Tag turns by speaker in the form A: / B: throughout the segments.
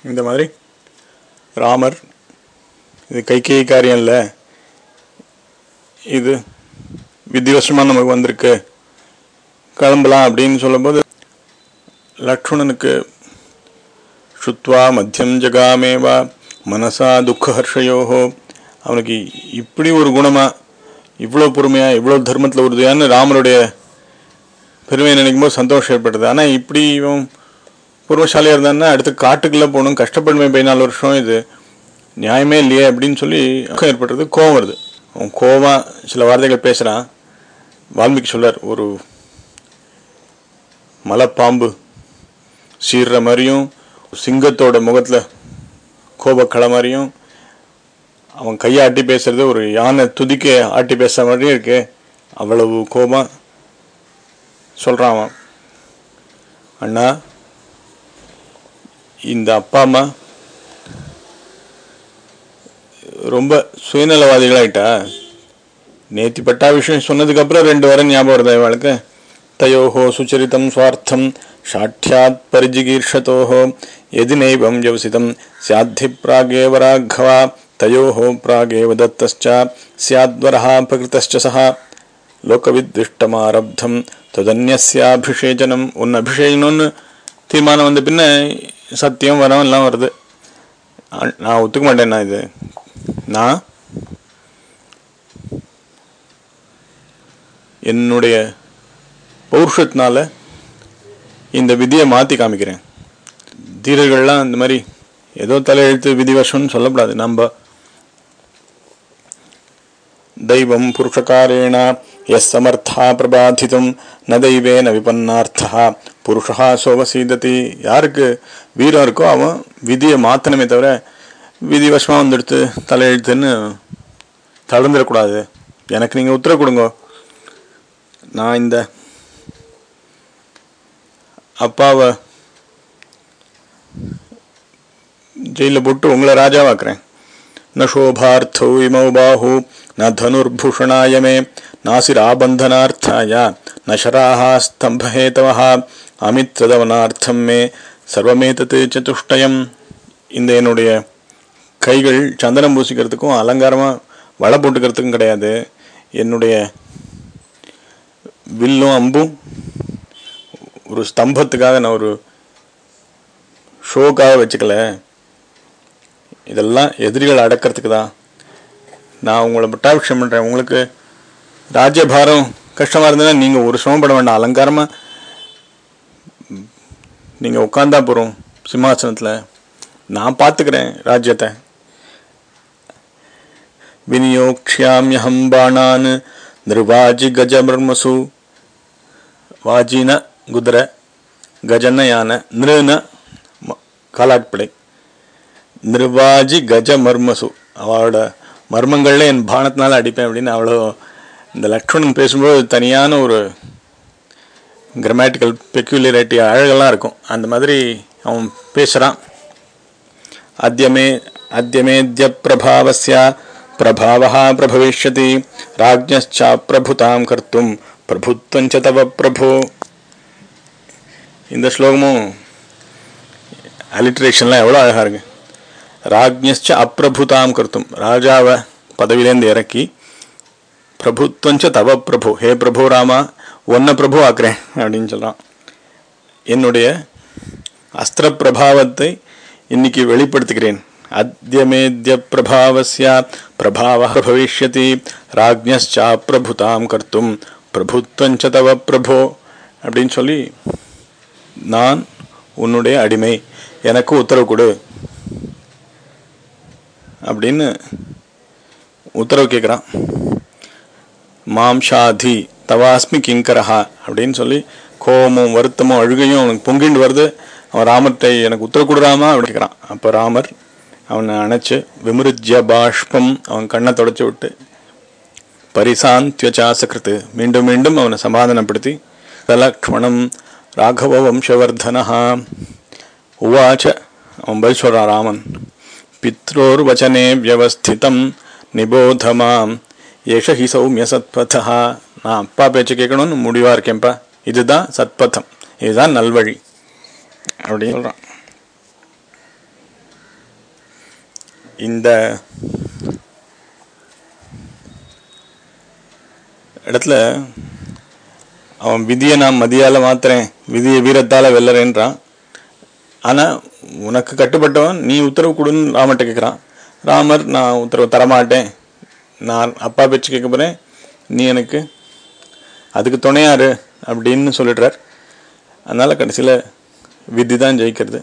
A: இந்த மாதிரி ராமர் இது கைகேயி காரியம் இல்லை இது வித்தியவசமாக நமக்கு வந்திருக்கு கிளம்பலாம் அப்படின்னு சொல்லும்போது லக்ஷ்மணனுக்கு சுத்வா மத்தியம் ஜகாமேவா மனசா துக்கஹர்ஷயோகோ அவனுக்கு இப்படி ஒரு குணமா இவ்வளோ பொறுமையா இவ்வளோ தர்மத்தில் உறுதியான்னு ராமருடைய பெருமையை நினைக்கும் போது சந்தோஷம் ஏற்படுது ஆனால் இப்படி இவன் பொறுமைசாலியாக இருந்தான்னா அடுத்து காட்டுக்குள்ளே போகணும் கஷ்டப்படுமே பதினாலு வருஷம் இது நியாயமே இல்லையே அப்படின்னு சொல்லி துக்கம் ஏற்படுறது கோவம் வருது அவன் கோவம் சில வார்த்தைகள் பேசுகிறான் வால்மீகி சொல்லார் ஒரு மலைப்பாம்பு சீர்ற மாதிரியும் சிங்கத்தோட முகத்தில் கோபக்களை மாதிரியும் அவன் கையை ஆட்டி பேசுறது ஒரு யானை துதிக்க ஆட்டி பேசுற மாதிரியும் இருக்கு அவ்வளவு கோபம் சொல்றான் அவன் அண்ணா இந்த அப்பா அம்மா ரொம்ப சுயநலவாதிகளாயிட்டா நேத்தி பட்டா விஷயம் சொன்னதுக்கு அப்புறம் ரெண்டு வாரம் ஞாபகம் வருதா இவளுக்கு தயோஹோ சுச்சரிதம் சுவார்த்தம் சாட்சியாத் பரிஜிகீர்ஷதோஹோ எதி நைவம் யவசிதம் சியாத்தி பிராகேவ ராഘவா தயோஹோ பிராகேவ தத்தஸ்ச சியாத்வரஹ பிரகிருதஸ்ச சஹ லோகவித்விஷ்டமாரப்தம் தொதன்யஸ்யாபிஷேச்சனம் உன் அபிஷேகணும்னு தீர்மானம் வந்த பின்ன சத்தியம் வரம் எல்லாம் வருது அ- நான் ஒத்துக்க மாட்டேன்னா இது நான் என்னுடைய பௌருஷத்தினால இந்த விதியை மாற்றி காமிக்கிறேன் தீரர்கள்லாம் இந்த மாதிரி ஏதோ தலையெழுத்து விதிவசம்னு சொல்லக்கூடாது நம்ம தெய்வம் புருஷகாரேண எஸ் சமர்த்தா பிரபாதித்தும் ந தெய்வேன விபன்னார்த்தா புருஷா சோவசீததி யாருக்கு வீரம் இருக்கோ அவன் விதியை மாற்றணுமே தவிர விதிவசமாக வந்துடுத்து தலையெழுத்துன்னு தளர்ந்துடக்கூடாது எனக்கு நீங்கள் உத்தரவு கொடுங்க நான் இந்த அப்பாவை ஜெயிலில் போட்டு உங்களை ராஜாவாக்குறேன் ந சோபார்த்தௌ இமௌ பாஹு ந தனுர்பூஷணாய மே நாசிராபந்தனார்த்தாய ந ஷராः ஸ்தம்பஹேதவः அமித்ரதவனார்த்தம் மே சர்வமேதத்து சதுஷ்டயம் இந்த என்னுடைய கைகள் சந்தனம் பூசிக்கிறதுக்கும் அலங்காரமாக வலை போட்டுக்கிறதுக்கும் கிடையாது என்னுடைய வில்லும் அம்பும் ஒரு ஸ்தம்பத்துக்காக நான் ஒரு ஷோக்காக வச்சுக்கல இதெல்லாம் எதிரிகள் அடக்கிறதுக்கு தான் நான் உங்களை பட்டாபிஷம் பண்ணுறேன் உங்களுக்கு ராஜ்யபாரம் கஷ்டமாக இருந்ததுன்னா நீங்கள் ஒரு சிரமப்பட வேண்டாம் அலங்காரமாக நீங்கள் உட்காந்தா போகிறோம் சிம்மாசனத்தில் நான் பார்த்துக்கிறேன் ராஜ்யத்தை விநியோக்ஷாமியஹம் பாணான் நிர்வாஜி கஜமர்மசு வாஜின குதிரை கஜன யானை நிருன ம- காலாட்படை நிர்வாஜி கஜ மர்மசு அவளோட மர்மங்கள்ல என் பானத்தினால அடிப்பேன் அப்படின்னு அவ்வளோ இந்த லக்ஷ்மணன் பேசும்போது தனியான ஒரு கிராமட்டிக்கல் பெக்யூலரிட்டி அழகெல்லாம் இருக்கும் அந்த மாதிரி அவன் பேசுகிறான் அத்தியமே அத்தியமேத்ய பிரபாவஸ்ய பிரபாவः பிரபவிஷ்யதி ராஜ்ஞश्च பிரபுதாம் கர்த்தும் பிரபுத்வஞ்ச தவ பிரபு இந்த ஸ்லோகமும் அலிட்ரேஷன்லாம் எவ்வளோ அழகாக இருக்கு ராஜ்ஞश्च அப்பிரபுதாம் கர்த்தும் ராஜாவை பதவியிலேருந்து இறக்கி பிரபுத்வஞ்ச தவ பிரபு ஹே பிரபு ராமா ஒன்ன பிரபு ஆக்குறேன் அப்படின்னு சொல்கிறான் என்னுடைய அஸ்திர பிரபாவத்தை இன்னைக்கு வெளிப்படுத்துகிறேன் அத்தியமேத்ய பிரபாவஸ்ய பிரபாவ பவிஷ்யதி ராஜ்ஞश्च பிரபுதாம் கர்த்தும் பிரபுத்வஞ்ச தவ பிரபோ அப்படின்னு சொல்லி நான் உன்னுடைய அடிமை எனக்கு உத்தரவு கொடு அப்படின்னு உத்தரவு கேட்குறான் மாம் ஷாதி தவாஸ்மி கிங்கரஹா அப்படின்னு சொல்லி கோபமும் வருத்தமும் அழுகையும் அவனுக்கு பொங்கிண்டு வருது அவன் ராமர்கிட்ட எனக்கு உத்தரவு கொடுறாமா அப்படின்னு கேட்குறான் அப்போ ராமர் அவனை அணைச்சு விமிருஜ்ய பாஷ்பம் அவன் கண்ணை தொடச்சி விட்டு பரிசாந்தியச்சாசகிருத்து மீண்டும் மீண்டும் அவனை சமாதானப்படுத்தி சலக்ஷ்மணம் ராகவ வம்சவர்தனஹா உவாச்ச அவன் பதில் சொல்றான் ராமன் பித்ரோர் வச்சனே வியவஸ்திதம் நிபோத மாம் ஏஷ ஹி சௌமிய சத்பதா நான் அப்பா பேச்சு கேட்கணும்னு முடிவா இருக்கேன்ப்பா இதுதான் சத்பதம் இதுதான் நல்வழி அப்படின்னு சொல்றான் இந்த இடத்துல அவன் விதியை நான் மதியால மாத்துறேன் விதியை வீரத்தால வெல்லறேன்றான் ஆனா உனக்கு கட்டுப்பட்டவன் நீ உத்தரவு கொடுன்னு ராமர்கிட்ட கேட்குறான் ராமர் நான் உத்தரவு தரமாட்டேன் நான் அப்பா பேச்சு கேட்க போறேன் நீ எனக்கு அதுக்கு துணையாரு அப்படின்னு சொல்லிடுறார் அதனால கடைசியில் விதி தான் ஜெயிக்கிறது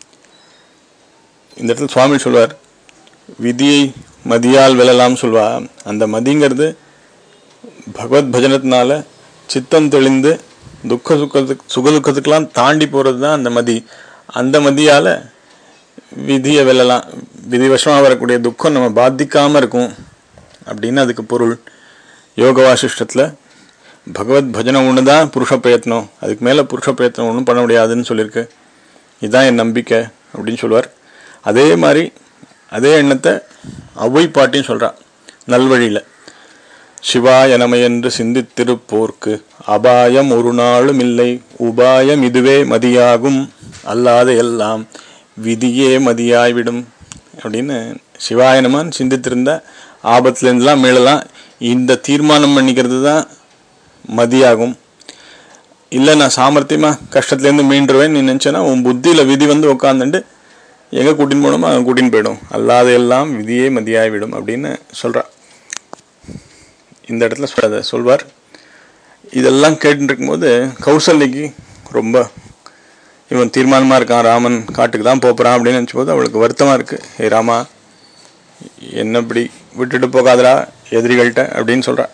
A: இந்த இடத்துல சுவாமி சொல்வார் விதியை மதியால் வெல்லலாம் சொல்வா அந்த மதிங்கிறது பகவத் பஜனத்தினால சித்தம் தெளிந்து துக்க சுக்கத்துக்கு சுக துக்கத்துக்கெல்லாம் தாண்டி போகிறது தான் அந்த மதி அந்த மதியால் விதியை வெல்லலாம் விதிவசமாக வரக்கூடிய துக்கம் நம்ம பாதிக்காமல் இருக்கும் அப்படின்னு அதுக்கு பொருள் யோக வாசிஷ்டத்தில் பகவத் பஜனம் ஒன்று தான் புருஷ பிரயத்னம் அதுக்கு மேலே புருஷ பிரயத்னம் ஒன்றும் பண்ண முடியாதுன்னு சொல்லியிருக்கு இதுதான் என் நம்பிக்கை அப்படின்னு சொல்லுவார் அதே மாதிரி அதே எண்ணத்தை அவ்வை பாட்டியும் சொல்கிறான் நல்வழியில் சிவாய நமையென்று சிந்தித்திருப்போர்க்கு அபாயம் ஒரு நாளும் இல்லை உபாயம் இதுவே மதியாகும் அல்லாத எல்லாம் விதியே மதியாய்விடும் அப்படின்னு சிவாயனமான் சிந்தித்திருந்த ஆபத்துலேருந்துலாம் மீளலாம் இந்த தீர்மானம் பண்ணிக்கிறது தான் மதியாகும் இல்லை நான் சாமர்த்தியமாக கஷ்டத்துலேருந்து மீண்டுருவேன் நீ நினச்சேன்னா உன் புத்தியில் விதி வந்து உட்காந்துட்டு எங்கே கூட்டின்னு போகணுமோ அங்கே கூட்டின்னு போயிடும் அல்லாத எல்லாம் விதியே மதியாய்விடும் அப்படின்னு சொல்கிறான் இந்த இடத்துல சொல்றத சொல்வார் இதெல்லாம் கேட்டுட்டு இருக்கும்போது கௌசல்யக்கு ரொம்ப இவன் தீர்மானமாக இருக்கான் ராமன் காட்டுக்கு தான் போகிறான் அப்படின்னு நினச்சபோது அவளுக்கு வருத்தமாக இருக்குது ஏ ராமா என்ன இப்படி விட்டுட்டு போகாதடா எதிரிகள்கிட்ட அப்படின்னு சொல்கிறா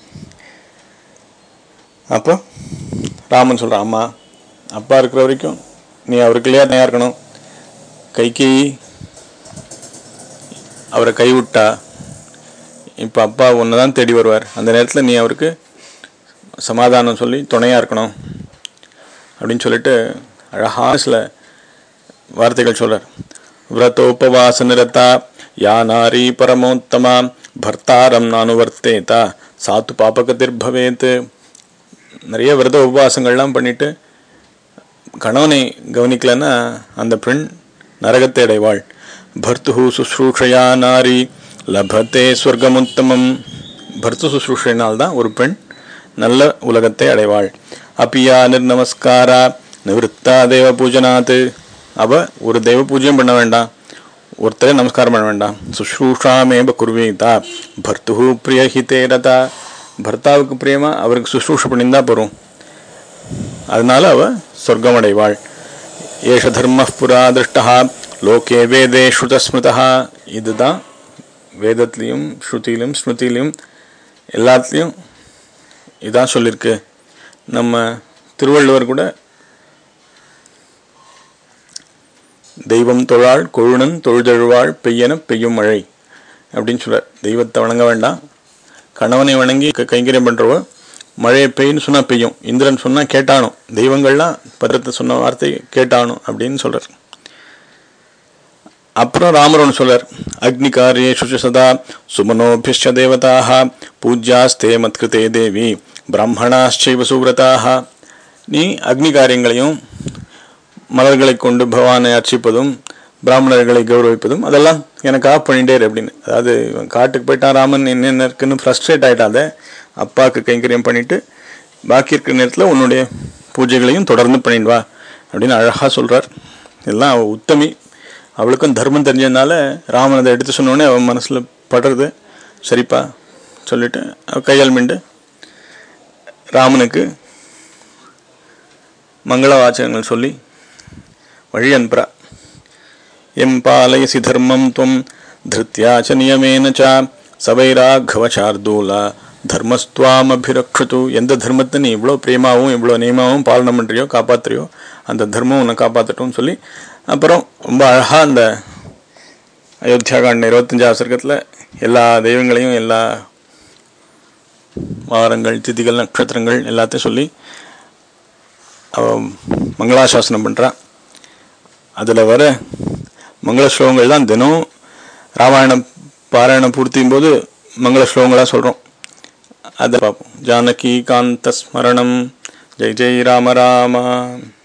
A: அப்போ ராமன் சொல்கிறான் அம்மா அப்பா இருக்கிற வரைக்கும் நீ அவருக்கு இல்லையா தனியாக இருக்கணும் கைக்கு அவரை கைவிட்டா இப்போ அப்பா ஒன்று தான் தேடி வருவார் அந்த நேரத்தில் நீ அவருக்கு சமாதானம் சொல்லி துணையாக இருக்கணும் அப்படின்னு சொல்லிட்டு அழகான சில வார்த்தைகள் சொல்கிறார் விரதோபவாச நிரதா யா நாரி பரமோத்தமா பர்த்தாரம் நானுவர்த்தேதா சாத்து பாபகத்திர் பவேத் நிறைய விரத உபவாசங்கள்லாம் பண்ணிட்டு கணவனை கவனிக்கலன்னா அந்த பெண் நரகத்தை அடைவாள் பர்த்து சுஸ்ரூஷையா நாரி லபத்தே ஸ்வர்கமுத்தமம் பர்த்து சுஸ்ரூஷையினால் தான் ஒரு பெண் நல்ல உலகத்தை அடைவாள் அப்பியா நிர்நமஸ்காரா நிவத்தா தேவ பூஜனாத்து அவ ஒரு தெய்வ பூஜையும் பண்ண வேண்டாம் ஒருத்தரை நமஸ்காரம் பண்ண வேண்டாம் சுஷ்ரூஷாமேப குர்வீதா பர்த்து பிரியஹிதே ரதா பர்த்தாவுக்கு பிரியமா அவருக்கு சுஷ்ரூஷ பண்ணியிருந்தா போகிறோம் அதனால அவ சொர்க்கம் அடைவாள் ஏஷ தர்ம புரா திருஷ்டா லோகே வேதே ஸ்ருதஸ்மிருதா இதுதான் வேதத்துலேயும் ஸ்ருதியிலும் ஸ்மிருதியிலும் எல்லாத்துலேயும் இதான் சொல்லியிருக்கு நம்ம திருவள்ளுவர் கூட தெய்வம் தொழாள் கொழுனன் தொழுதழுவாள் பெய்யன பெய்யும் மழை அப்படின்னு சொல்றார் தெய்வத்தை வணங்க வேண்டாம் கணவனை வணங்கி க- கைங்கரியம் பண்றவ மழையை பெய்யுன்னு சொன்னா பெய்யும் இந்திரன் சொன்னா கேட்டானும் தெய்வங்கள்லாம் பத்திரத்தை சொன்ன வார்த்தை கேட்டானும் அப்படின்னு சொல்றார் அப்புறம் ராமர் ஒன்று சொல்றார் அக்னி காரியேஷு சதா சுமனோபிஷ்ட தேவதாக பூஜ்யாஸ்தே மத்கிருதே தேவி பிராமணாச்சைவ சுவ்ரதாக நீ அக்னி காரியங்களையும் மலர்களை கொண்டு பகவானை அர்ச்சிப்பதும் பிராமணர்களை கௌரவிப்பதும் அதெல்லாம் எனக்கு ஆஃப் பண்ணிட்டே இரு அப்படின்னு அதாவது இவன் காட்டுக்கு போயிட்டான் ராமன் என்னென்ன இருக்குன்னு ஃப்ரஸ்ட்ரேட் ஆயிட்டாத அப்பாவுக்கு கைங்கரியம் பண்ணிட்டு பாக்கி இருக்கிற நேரத்தில் உன்னுடைய பூஜைகளையும் தொடர்ந்து பண்ணிட்டு வா அப்படின்னு அழகாக சொல்றார் எல்லாம் அவ உத்தமி அவளுக்கும் தர்மம் தெரிஞ்சதுனால ராமன் அதை எடுத்து சொன்னோடனே அவன் மனசில் படுறது சரிப்பா சொல்லிட்டு அவ கையால் மிண்டு ராமனுக்கு மங்கள வாச்சகங்கள் சொல்லி வழி அனுப்புறா எம் பாலயசி தர்மம் துவம் திருத்யா ச நியமேன ச சவைராഘவ சார்தூலா தர்மஸ்துவாம் அபிரக்ஷது எந்த தர்மத்தை நீ இவ்வளோ பிரியமாவும் இவ்வளோ நியமாவும் பாலனம் பண்ணுறியோ காப்பாத்துறியோ அந்த தர்மம் உன்னை காப்பாற்றட்டும்னு சொல்லி அப்புறம் ரொம்ப அழகாக அந்த அயோத்தியா காண்ட இருபத்தஞ்சாவது சர்க்கத்தில் எல்லா தெய்வங்களையும் எல்லா வாரங்கள் திதிகள் நட்சத்திரங்கள் எல்லாத்தையும் சொல்லி அவ மங்களாசாசனம் பண்ணுறான் அதில் வர மங்கள ஸ்லோகங்கள் தான் தினம் ராமாயணம் பாராயணம் பூர்த்தியும் போது மங்கள ஸ்லோகங்களாக சொல்கிறோம் அதை பார்ப்போம் ஜானகி காந்த ஸ்மரணம் ஜெய் ஜெய் ராம ராமா